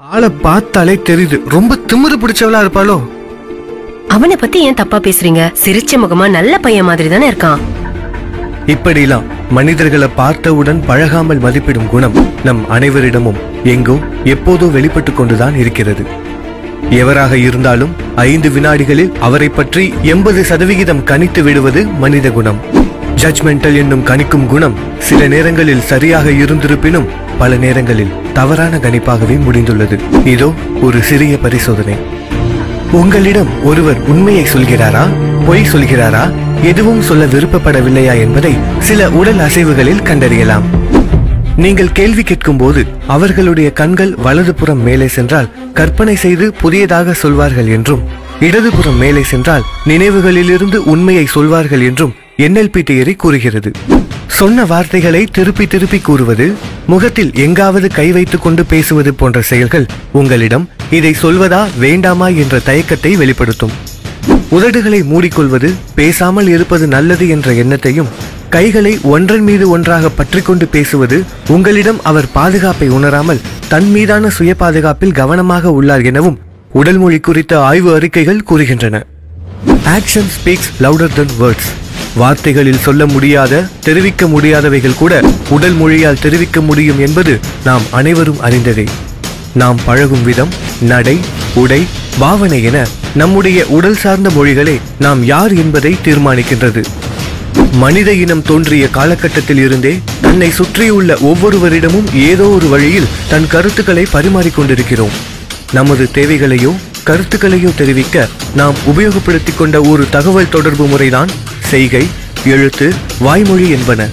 ஆளை பார்த்தாலே தெரியுது ரொம்ப திமிரு பிடிச்சவளா இருப்பாளோ அவனை பத்தி ஏன் தப்பா பேசுறீங்க சிரிச்ச முகமா நல்ல பையன் மாதிரி தானே இருக்கான் இப்படிலாம் மனிதர்களை பார்த்தவுடன் பழகாமல் மதிப்பிடும் குணம் நம் அனைவரிடமும் எங்கோ எப்போதோ வெளிப்பட்டு கொண்டுதான் இருக்கிறது எவராக இருந்தாலும் ஐந்து வினாடிகளில் அவரை பற்றி எண்பது சதவிகிதம் கணித்து விடுவது மனித குணம் ஜட்ஜ்மெண்டல் என்னும் கணிக்கும் குணம் சில நேரங்களில் சரியாக இருந்திருப்பினும் பல நேரங்களில் தவறான கணிப்பாகவே முடிந்துள்ளது இதோ ஒரு சிறிய பரிசோதனை உங்களிடம் ஒருவர் உண்மையை சொல்கிறாரா பொய் சொல்கிறாரா எதுவும் சொல்ல விருப்பப்படவில்லையா என்பதை சில உடல் அசைவுகளில் கண்டறியலாம் நீங்கள் கேள்வி கேட்கும் போது அவர்களுடைய கண்கள் வலதுபுறம் மேலே சென்றால் கற்பனை செய்து புதியதாக சொல்வார்கள் என்றும் இடதுபுறம் மேலே சென்றால் நினைவுகளிலிருந்து உண்மையை சொல்வார்கள் என்றும் என்எல்பி தியரி கூறுகிறது சொன்ன வார்த்தைகளை திருப்பி திருப்பி கூறுவது முகத்தில் எங்காவது கை வைத்துக் கொண்டு பேசுவது போன்ற செயல்கள் உங்களிடம் இதை சொல்வதா வேண்டாமா என்ற தயக்கத்தை வெளிப்படுத்தும் உதடுகளை மூடிக்கொள்வது பேசாமல் இருப்பது நல்லது என்ற எண்ணத்தையும் கைகளை ஒன்றன் மீது ஒன்றாக பற்றிக்கொண்டு பேசுவது உங்களிடம் அவர் பாதுகாப்பை உணராமல் தன் மீதான சுய பாதுகாப்பில் கவனமாக உள்ளார் எனவும் உடல் மொழி குறித்த ஆய்வு அறிக்கைகள் கூறுகின்றன action speaks louder than words வார்த்தைகளில் சொல்ல முடியாத தெரிவிக்க முடியாதவைகள் கூட உடல் மொழியால் தெரிவிக்க முடியும் என்பது நாம் அனைவரும் அறிந்ததே நாம் பழகும் விதம் நடை உடை பாவனை என நம்முடைய உடல் சார்ந்த மொழிகளே நாம் யார் என்பதை தீர்மானிக்கின்றது மனித இனம் தோன்றிய காலகட்டத்தில் இருந்தே தன்னை சுற்றியுள்ள ஒவ்வொருவரிடமும் ஏதோ ஒரு வழியில் தன் கருத்துக்களை பரிமாறிக்கொண்டிருக்கிறோம் நமது தேவைகளையோ கருத்துக்களையோ தெரிவிக்க நாம் உபயோகப்படுத்திக் கொண்ட ஒரு தகவல் தொடர்பு முறைதான் செய்கை எழுத்து வாய்மொழி என்பன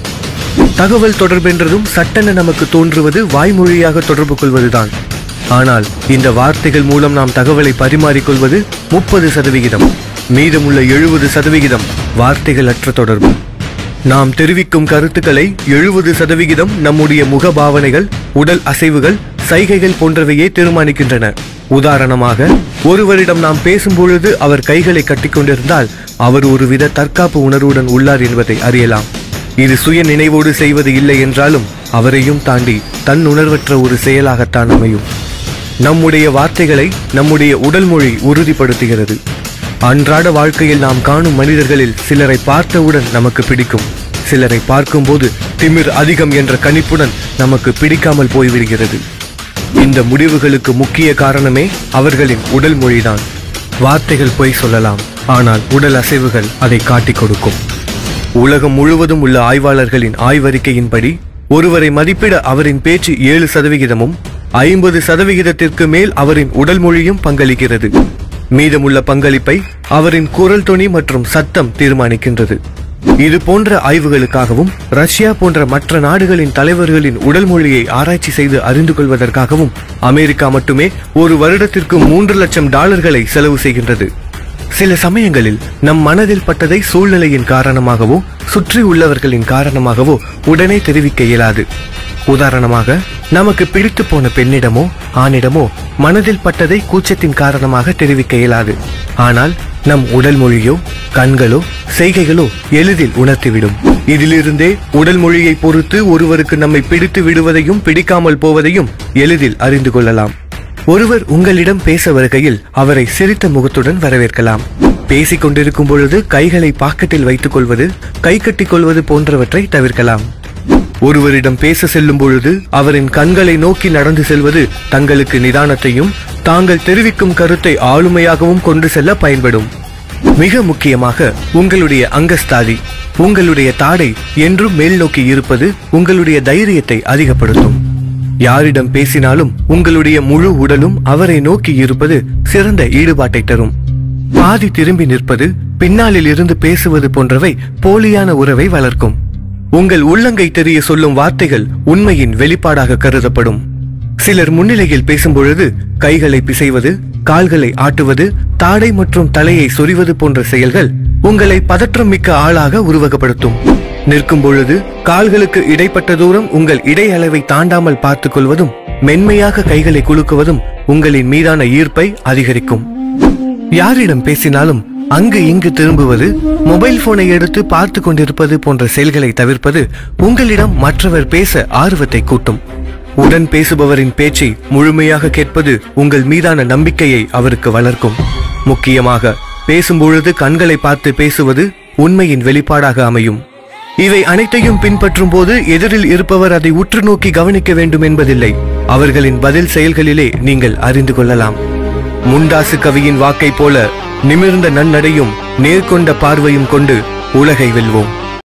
தகவல் தொடர்பென்றதும் சட்டென நமக்கு தோன்றுவது வாய்மொழியாக தொடர்பு கொள்வதுதான் ஆனால் இந்த வார்த்தைகள் மூலம் நாம் தகவலை பரிமாறிக்கொள்வது முப்பது சதவிகிதம் மீதமுள்ள எழுபது சதவிகிதம் வார்த்தைகள் அற்ற தொடர்பு நாம் தெரிவிக்கும் கருத்துக்களை எழுபது சதவிகிதம் நம்முடைய முக பாவனைகள் உடல் அசைவுகள் சைகைகள் போன்றவையே தீர்மானிக்கின்றன உதாரணமாக ஒருவரிடம் நாம் பேசும் பொழுது அவர் கைகளை கட்டிக்கொண்டிருந்தால் அவர் ஒருவித தற்காப்பு உணர்வுடன் உள்ளார் என்பதை அறியலாம் இது சுய நினைவோடு செய்வது இல்லை என்றாலும் அவரையும் தாண்டி தன் உணர்வற்ற ஒரு செயலாகத்தான் அமையும் நம்முடைய வார்த்தைகளை நம்முடைய உடல் மொழி உறுதிப்படுத்துகிறது அன்றாட வாழ்க்கையில் நாம் காணும் மனிதர்களில் சிலரை பார்த்தவுடன் நமக்கு பிடிக்கும் சிலரை பார்க்கும்போது திமிர் அதிகம் என்ற கணிப்புடன் நமக்கு பிடிக்காமல் போய்விடுகிறது இந்த முடிவுகளுக்கு முக்கிய காரணமே அவர்களின் உடல் மொழிதான் வார்த்தைகள் பொய் சொல்லலாம் ஆனால் உடல் அசைவுகள் அதை காட்டிக் கொடுக்கும் உலகம் முழுவதும் உள்ள ஆய்வாளர்களின் ஆய்வறிக்கையின்படி ஒருவரை மதிப்பிட அவரின் பேச்சு ஏழு சதவிகிதமும் ஐம்பது சதவிகிதத்திற்கு மேல் அவரின் உடல் மொழியும் பங்களிக்கிறது மீதமுள்ள பங்களிப்பை அவரின் குரல் தொனி மற்றும் சத்தம் தீர்மானிக்கின்றது இது போன்ற ஆய்வுகளுக்காகவும் ரஷ்யா போன்ற மற்ற நாடுகளின் தலைவர்களின் உடல் மொழியை ஆராய்ச்சி செய்து அறிந்து கொள்வதற்காகவும் அமெரிக்கா மட்டுமே ஒரு வருடத்திற்கு மூன்று லட்சம் டாலர்களை செலவு செய்கின்றது சில சமயங்களில் நம் மனதில் பட்டதை சூழ்நிலையின் காரணமாகவோ சுற்றி உள்ளவர்களின் காரணமாகவோ உடனே தெரிவிக்க இயலாது உதாரணமாக நமக்கு பிடித்து போன பெண்ணிடமோ ஆணிடமோ மனதில் பட்டதை கூச்சத்தின் காரணமாக தெரிவிக்க இயலாது ஆனால் நம் உடல் மொழியோ கண்களோ செய்கைகளோ எளிதில் உணர்த்திவிடும் இதிலிருந்தே உடல் மொழியை பொறுத்து ஒருவருக்கு நம்மை பிடித்து விடுவதையும் பிடிக்காமல் போவதையும் எளிதில் அறிந்து கொள்ளலாம் ஒருவர் உங்களிடம் பேச வருகையில் அவரை சிரித்த முகத்துடன் வரவேற்கலாம் பேசிக் கொண்டிருக்கும் பொழுது கைகளை பாக்கெட்டில் வைத்துக் கொள்வது கை கட்டிக் கொள்வது போன்றவற்றை தவிர்க்கலாம் ஒருவரிடம் பேச செல்லும் பொழுது அவரின் கண்களை நோக்கி நடந்து செல்வது தங்களுக்கு நிதானத்தையும் தாங்கள் தெரிவிக்கும் கருத்தை ஆளுமையாகவும் கொண்டு செல்ல பயன்படும் மிக முக்கியமாக உங்களுடைய அங்கஸ்தாதி உங்களுடைய தாடை என்றும் மேல் நோக்கி இருப்பது உங்களுடைய தைரியத்தை அதிகப்படுத்தும் யாரிடம் பேசினாலும் உங்களுடைய முழு உடலும் அவரை நோக்கி இருப்பது சிறந்த ஈடுபாட்டை தரும் பாதி திரும்பி நிற்பது பின்னாளில் இருந்து பேசுவது போன்றவை போலியான உறவை வளர்க்கும் உங்கள் உள்ளங்கை தெரிய சொல்லும் வார்த்தைகள் உண்மையின் வெளிப்பாடாக கருதப்படும் சிலர் முன்னிலையில் பேசும்பொழுது கைகளை பிசைவது கால்களை ஆட்டுவது தாடை மற்றும் தலையை சொறிவது போன்ற செயல்கள் உங்களை பதற்றம் மிக்க ஆளாக உருவகப்படுத்தும் நிற்கும் பொழுது கால்களுக்கு இடைப்பட்ட தூரம் உங்கள் இடை அளவை தாண்டாமல் பார்த்துக் கொள்வதும் மென்மையாக கைகளை குலுக்குவதும் உங்களின் மீதான ஈர்ப்பை அதிகரிக்கும் யாரிடம் பேசினாலும் அங்கு இங்கு திரும்புவது மொபைல் போனை எடுத்து பார்த்து கொண்டிருப்பது போன்ற செயல்களை தவிர்ப்பது உங்களிடம் மற்றவர் பேச ஆர்வத்தை கூட்டும் உடன் பேசுபவரின் பேச்சை முழுமையாக கேட்பது உங்கள் மீதான நம்பிக்கையை அவருக்கு வளர்க்கும் முக்கியமாக பேசும்பொழுது கண்களை பார்த்து பேசுவது உண்மையின் வெளிப்பாடாக அமையும் இவை அனைத்தையும் பின்பற்றும் போது எதிரில் இருப்பவர் அதை உற்று நோக்கி கவனிக்க வேண்டும் என்பதில்லை அவர்களின் பதில் செயல்களிலே நீங்கள் அறிந்து கொள்ளலாம் முண்டாசு கவியின் வாக்கைப் போல நிமிர்ந்த நன்னடையும் நேர்கொண்ட பார்வையும் கொண்டு உலகை வெல்வோம்